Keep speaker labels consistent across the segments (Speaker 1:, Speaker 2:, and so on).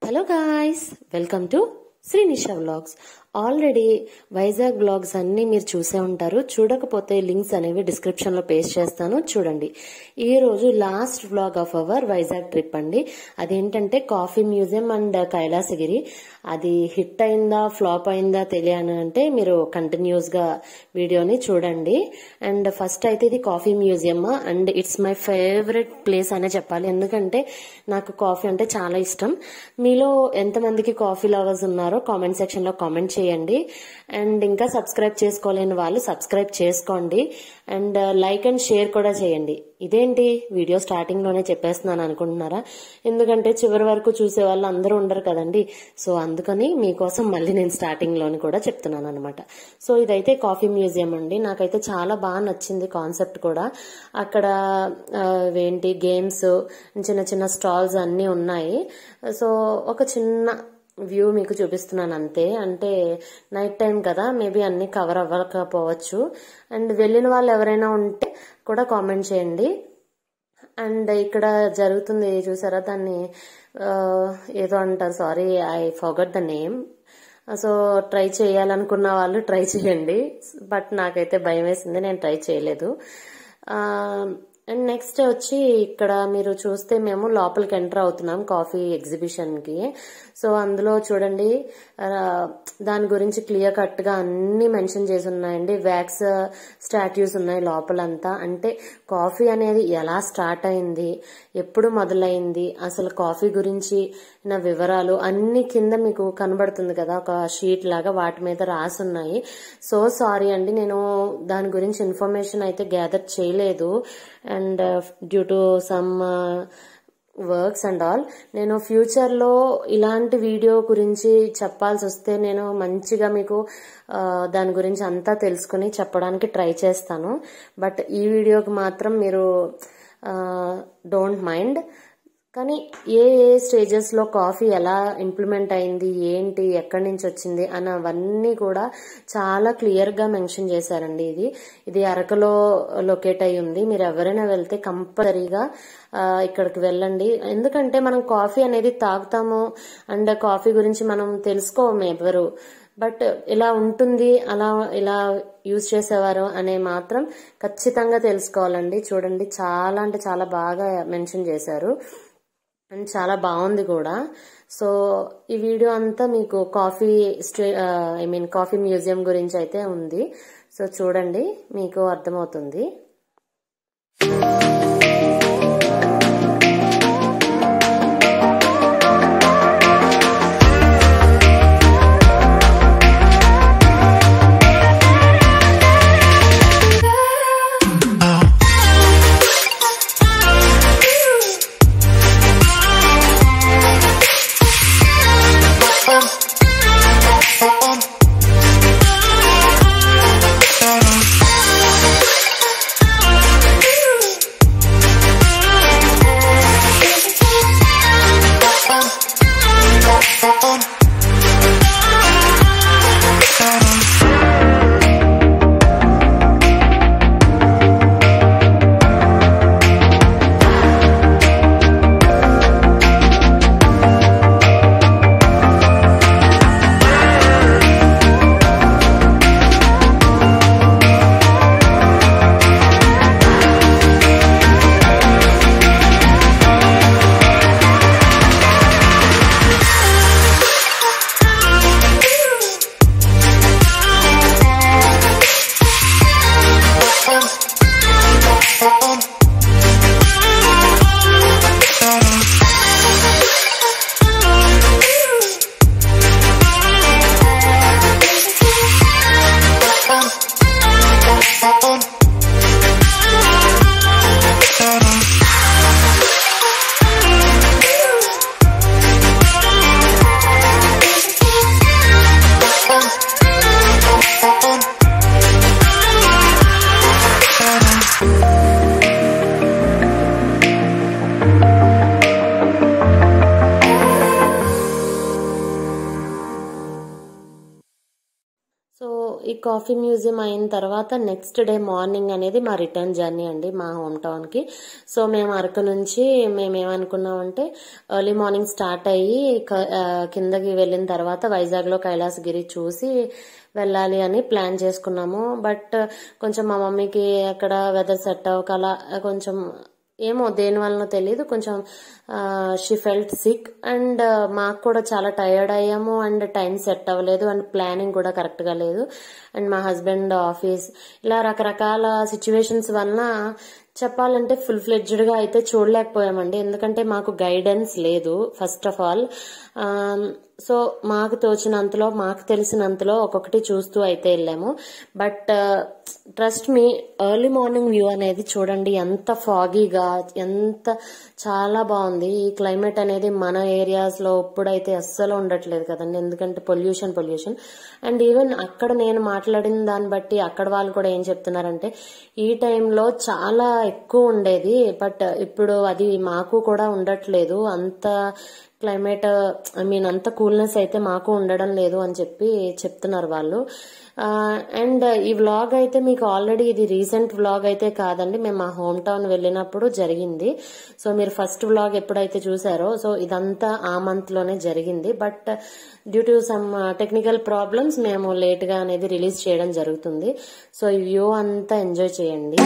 Speaker 1: Hello guys welcome to Sri Nisha vlogs already Vizag vlogs అన్ని మీరు చూసే ఉంటారు చూడకపోతే లింక్స్ అనేవి డిస్క్రిప్షన్ లో పేస్ట్ చేస్తాను చూడండి ఈ రోజు last vlog of our Vizag trip అండి అదేంటంటే కాఫీ మ్యూజియం అండ్ కైలాసగిరి అది హిట్ అయిందా ఫ్లాప్ అయిందా తెలియని అంటే మీరు కంటిన్యూస్ గా వీడియోని చూడండి అండ్ ఫస్ట్ అయితే ఇది coffee museum and it's my favourite place అనే చెప్పాలి ఎందుకంటే నాకు కాఫీ అంటే చాలా ఇష్టం మీలో ఎంతమందికి కాఫీ లవర్స్ ఉన్నారో కామెంట్ సెక్షన్ లో కామెంట్ చేయండి అండ్ ఇంకా సబ్స్క్రైబ్ చేసుకోలేని వాళ్ళు సబ్స్క్రైబ్ చేసుకోండి అండ్ లైక్ అండ్ షేర్ కూడా చేయండి ఇదేంటి వీడియో స్టార్టింగ్ లోనే చెప్పేస్తున్నాను అనుకుంటున్నారా ఎందుకంటే చివరి వరకు చూసే వాళ్ళు అందరూ ఉండరు కదండి సో అందుకని మీకోసం మళ్ళీ నేను స్టార్టింగ్ లోని కూడా చెప్తున్నాను అనమాట సో ఇదైతే కాఫీ మ్యూజియం అండి నాకైతే చాలా బాగా నచ్చింది కాన్సెప్ట్ కూడా అక్కడ ఆ, ఏంటి గేమ్స్ చిన్న చిన్న స్టాల్స్ అన్నీ ఉన్నాయి సో ఒక చిన్న వ్యూ మీకు చూపిస్తున్నాను అంతే అంటే నైట్ టైం కదా మేబీ అన్ని కవర్ అవ్వకపోవచ్చు అండ్ వెళ్ళిన వాళ్ళు ఎవరైనా ఉంటే కూడా కామెంట్ చేయండి అండ్ ఇక్కడ జరుగుతుంది చూసారా దాన్ని ఆ, ఏదో అంటారు sorry I forgot the name so try చేయాలనుకున్న వాళ్ళు ట్రై చేయండి బట్ నాకైతే భయం వేసింది నేను ట్రై చేయలేదు అండ్ నెక్స్ట్ వచ్చి ఇక్కడ మీరు చూస్తే మేము లోపలికి ఎంటర్ అవుతున్నాం కాఫీ ఎగ్జిబిషన్ కి సో అందులో చూడండి ఆ, దాని గురించి క్లియర్ కట్ గా అన్ని మెన్షన్ చేసి ఉన్నాయండి వ్యాక్స్ స్టాట్యూస్ ఉన్నాయి లోపలంతా అంటే కాఫీ అనేది ఎలా స్టార్ట్ అయింది ఎప్పుడు మొదలైంది అసలు కాఫీ గురించి నా వివరాలు అన్ని కింద మీకు కనబడుతుంది కదా ఒక షీట్ లాగా వాటి మీద రాసి ఉన్నాయి సో సారీ అండి నేను దాని గురించి ఇన్ఫర్మేషన్ అయితే గ్యాదర్ చేయలేదు and due to some works and all నేను ఫ్యూచర్ లో ఇలాంటి వీడియో గురించి చెప్పాల్సి వస్తే నేను మంచిగా మీకు ఆ, దాని గురించి అంతా తెలుసుకుని చెప్పడానికి ట్రై చేస్తాను బట్ ఈ వీడియోకి మాత్రం మీరు డోంట్ మైండ్ కానీ ఏ ఏ స్టేజెస్ లో కాఫీ ఎలా ఇంప్లిమెంట్ అయింది ఏంటి ఎక్కడి నుంచి వచ్చింది అన్నవన్నీ కూడా చాలా క్లియర్ గా మెన్షన్ చేశారండి ఇది ఇది అరకలో లొకేట్ అయి ఉంది మీరు ఎవరైనా వెళ్తే కంపల్సరీగా ఆ, ఇక్కడికి వెళ్ళండి ఎందుకంటే మనం కాఫీ అనేది తాగుతాము అండ్ కాఫీ గురించి మనం తెలుసుకోము ఎవరు బట్ ఇలా ఉంటుంది అలా ఇలా యూజ్ చేసేవారు అనే మాత్రం ఖచ్చితంగా తెలుసుకోవాలండి చూడండి చాలా అంటే చాలా బాగా మెన్షన్ చేశారు అండ్ చాలా బాగుంది కూడా సో ఈ వీడియో అంతా మీకు కాఫీ స్ట్రీ ఐ మీన్ కాఫీ మ్యూజియం గురించి అయితే ఉంది సో చూడండి మీకు అర్థమవుతుంది ఈ కాఫీ మ్యూజియం అయిన తర్వాత నెక్స్ట్ డే మార్నింగ్ అనేది మా రిటర్న్ జర్నీ అండి మా హోమ్ టౌన్కి సో మేము అరకు నుంచి మేము ఏమనుకున్నామంటే ఎర్లీ మార్నింగ్ స్టార్ట్ అయ్యి క- ఆ, కిందకి వెళ్ళిన తర్వాత వైజాగ్లో కైలాసగిరి చూసి వెళ్ళాలి అని ప్లాన్ చేసుకున్నాము బట్ కొంచెం మా మమ్మీకి అక్కడ వెదర్ సెట్ అవ్వక అలా కొంచెం ఏమో దేని వలన తెలియదు కొంచెం షీ ఫెల్ట్ సిక్ అండ్ మాకు కూడా చాలా టైర్డ్ అయ్యాము అండ్ టైం సెట్ అవ్వలేదు అండ్ ప్లానింగ్ కూడా కరెక్ట్గా లేదు అండ్ మా హస్బెండ్ ఆఫీస్ ఇలా రకరకాల సిచ్యువేషన్స్ వలన చెప్పాలంటే ఫుల్ ఫ్లెడ్జ్డ్గా అయితే చూడలేకపోయామండి ఎందుకంటే మాకు గైడెన్స్ లేదు ఫస్ట్ ఆఫ్ ఆల్ సో మాకు తోచినంతలో మాకు తెలిసినంతలో ఒక్కొక్కటి చూస్తూ అయితే వెళ్ళాము but trust me early morning view అనేది చూడండి ఎంత ఫాగీగా ఎంత చాలా బాగుంది ఈ క్లైమేట్ అనేది మన ఏరియాస్ లో ఇప్పుడైతే అస్సలు ఉండట్లేదు కదండి ఎందుకంటే పొల్యూషన్ పొల్యూషన్ అండ్ ఈవెన్ అక్కడ నేను మాట్లాడిన దాన్ని బట్టి అక్కడ వాళ్ళు కూడా ఏం చెప్తున్నారంటే ఈ టైంలో చాలా ఎక్కువ ఉండేది బట్ ఇప్పుడు అది మాకు కూడా ఉండట్లేదు అంత క్లైమేట్ ఐ మీన్ అంత కూల్నెస్ అయితే మాకు ఉండడం లేదు అని చెప్పి చెప్తున్నారు వాళ్ళు అండ్ ఈ వ్లాగ్ అయితే మీకు ఆల్రెడీ ఇది రీసెంట్ వ్లాగ్ అయితే కాదండి మేము మా హోమ్ టౌన్ వెళ్ళినప్పుడు జరిగింది సో మీరు ఫస్ట్ వ్లాగ్ ఎప్పుడైతే చూసారో సో ఇదంతా ఆ మంత్ లోనే జరిగింది but due to some technical problems మేము లేట్ గా అనేది రిలీజ్ చేయడం జరుగుతుంది సో ఈ వ్యూ అంతా ఎంజాయ్ చేయండి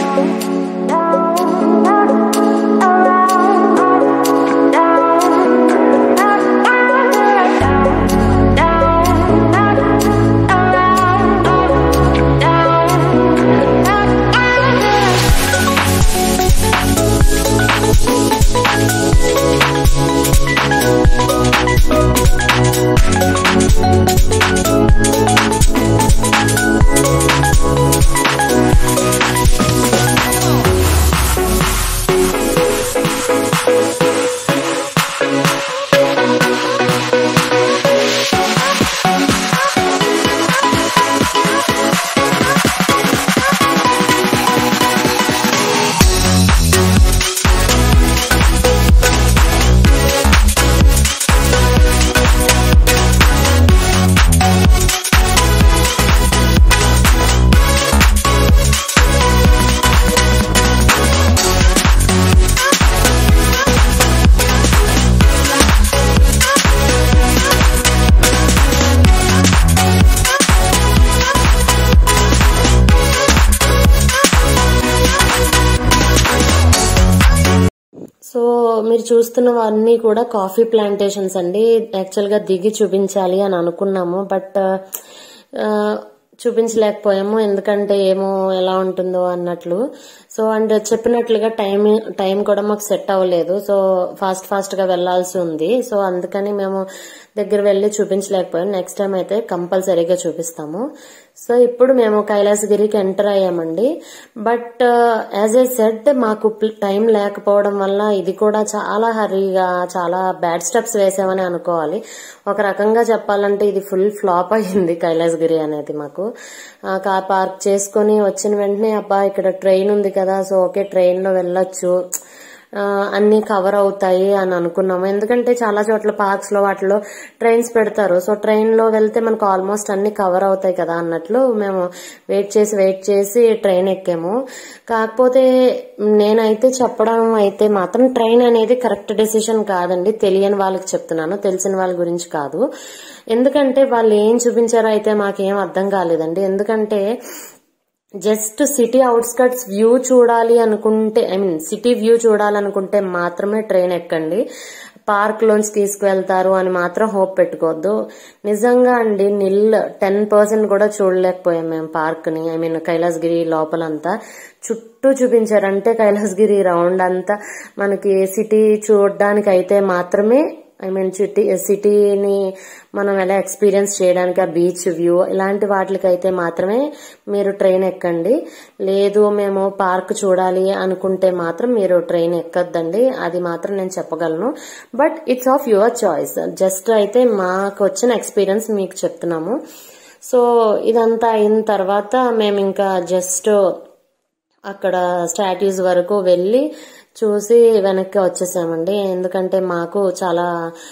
Speaker 1: సో మీరు చూస్తున్నవన్నీ కూడా కాఫీ ప్లాంటేషన్స్ అండి యాక్చువల్ గా దిగి చూపించాలి అని అనుకున్నాము బట్ చూపించలేకపోయాము ఎందుకంటే ఏమో ఎలా ఉంటుందో అన్నట్లు సో అండ్ చెప్పినట్లుగా టైం టైం కూడా మాకు సెట్ అవ్వలేదు సో ఫాస్ట్ ఫాస్ట్ గా వెళ్లాల్సి ఉంది సో అందుకని మేము దగ్గర వెళ్ళి చూపించలేకపోయాం నెక్స్ట్ టైం అయితే కంపల్సరీగా చూపిస్తాము సో ఇప్పుడు మేము కైలాసగిరికి ఎంటర్ అయ్యామండి బట్ యాజ్ ఏ సెడ్ మాకు టైం లేకపోవడం వల్ల ఇది కూడా చాలా హరీగా చాలా బ్యాడ్ స్టెప్స్ వేసామని అనుకోవాలి ఒక రకంగా చెప్పాలంటే ఇది ఫుల్ ఫ్లాప్ అయ్యింది కైలాసగిరి అనేది మాకు ఆ, కార్ పార్క్ చేసుకొని వచ్చిన వెంటనే అబ్బా ఇక్కడ ట్రైన్ ఉంది కదా సో ఓకే ట్రైన్ లో వెళ్ళొచ్చు ఆ, అన్ని కవర్ అవుతాయి అని అనుకున్నాము ఎందుకంటే చాలా చోట్ల పార్క్స్ లో వాటిలో ట్రైన్స్ పెడతారు సో ట్రైన్ లో వెళ్తే మనకు ఆల్మోస్ట్ అన్ని కవర్ అవుతాయి కదా అన్నట్లు మేము వెయిట్ చేసి వెయిట్ చేసి ట్రైన్ ఎక్కాము కాకపోతే నేనైతే చెప్పడం అయితే మాత్రం ట్రైన్ అనేది కరెక్ట్ డెసిషన్ కాదండి తెలియని వాళ్ళకి చెప్తున్నాను తెలిసిన వాళ్ళ గురించి కాదు ఎందుకంటే వాళ్ళు ఏం చూపించారో అయితే మాకేం అర్థం కాలేదండి ఎందుకంటే జస్ట్ సిటీ అవుట్స్కట్స్ వ్యూ చూడాలి అనుకుంటే ఐ మీన్ సిటీ వ్యూ చూడాలనుకుంటే మాత్రమే ట్రైన్ ఎక్కండి పార్క్ లోంచి తీసుకువెళ్తారు అని మాత్రం హోప్ పెట్టుకోవద్దు నిజంగా అండి నిల్ టెన్ పర్సెంట్ కూడా చూడలేకపోయాం మేము పార్క్ ని ఐ మీన్ కైలాసగిరి లోపలంతా చుట్టూ చూపించారంటే కైలాసగిరి రౌండ్ అంతా మనకి సిటీ చూడడానికి అయితే మాత్రమే ఐ మీన్ సిటీ సిటీని మనం ఎలా ఎక్స్పీరియన్స్ చేయడానికి ఆ బీచ్ వ్యూ ఇలాంటి వాటికైతే మాత్రమే మీరు ట్రైన్ ఎక్కండి లేదు మేము పార్క్ చూడాలి అనుకుంటే మాత్రం మీరు ట్రైన్ ఎక్కద్దండి అది మాత్రం నేను చెప్పగలను but it's of your choice just అయితే మాకు వచ్చిన ఎక్స్పీరియన్స్ మీకు చెప్తున్నాము సో ఇదంతా అయిన తర్వాత మేము ఇంకా జస్ట్ అక్కడ స్టాట్యూస్ వరకు వెళ్ళి చూసి వెనక్కి వచ్చేసామండి ఎందుకంటే మాకు చాలా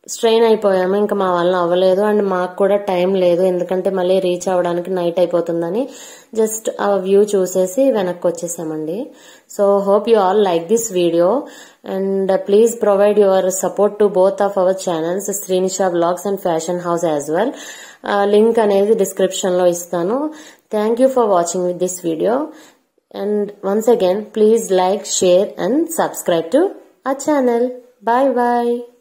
Speaker 1: స్ట్రెయిన్ అయిపోయాము ఇంకా మా వల్ల అవ్వలేదు అండ్ మాకు కూడా టైం లేదు ఎందుకంటే మళ్ళీ రీచ్ అవ్వడానికి నైట్ అయిపోతుందని జస్ట్ ఆ వ్యూ చూసేసి వెనక్కి వచ్చేసామండి so hope you all like this video and please provide your support to both of our channels Srinisha blogs and fashion house as well link అనేది డిస్క్రిప్షన్ లో ఇస్తాను thank you for watching with this video and once again please like share and subscribe to our channel. Bye bye.